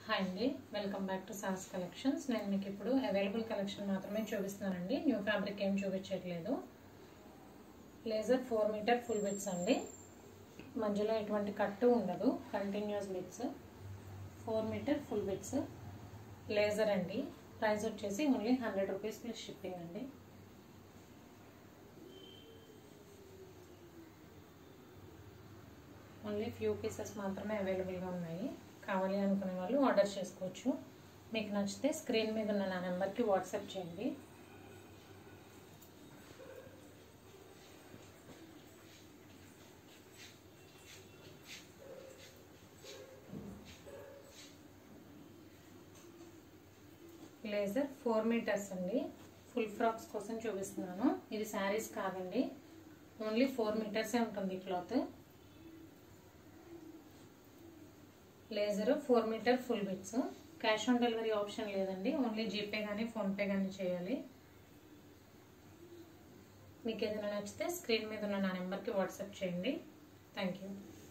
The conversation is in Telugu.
హాయ్ అండి welcome back to sas collections నేను మీకు ఇప్పుడు అవైలబుల్ కలెక్షన్ మాత్రమే చూపిస్తున్నానండి న్యూ ఫ్యాబ్రిక్ ఏం చూపించట్లేదు laser four meter full bits అండి మధ్యలో ఎటువంటి కట్టు ఉండదు continuous bits four meter full bits laser అండి ప్రైస్ వచ్చేసి only hundred rupees plus shipping అండి ఓన్లీ ఫ్యూ పీసెస్ మాత్రమే అవైలబుల్గా ఉన్నాయి కావాలి అనుకునే వాళ్ళు ఆర్డర్ చేసుకోవచ్చు మీకు నచ్చితే స్క్రీన్ మీద ఉన్న నా నెంబర్కి వాట్సాప్ చేయండి లేజర్ ఫోర్ మీటర్స్ అండి ఫుల్ ఫ్రాక్స్ కోసం చూపిస్తున్నాను ఇది శారీస్ కాదండి ఓన్లీ ఫోర్ మీటర్సే ఉంటుంది cloth laser four meter full bits cash on delivery option లేదండి ఓన్లీ జీపే కానీ ఫోన్పే కానీ చేయాలి మీకు ఏదైనా నచ్చితే స్క్రీన్ మీద ఉన్న నా నెంబర్కి వాట్సాప్ చేయండి థ్యాంక్ యూ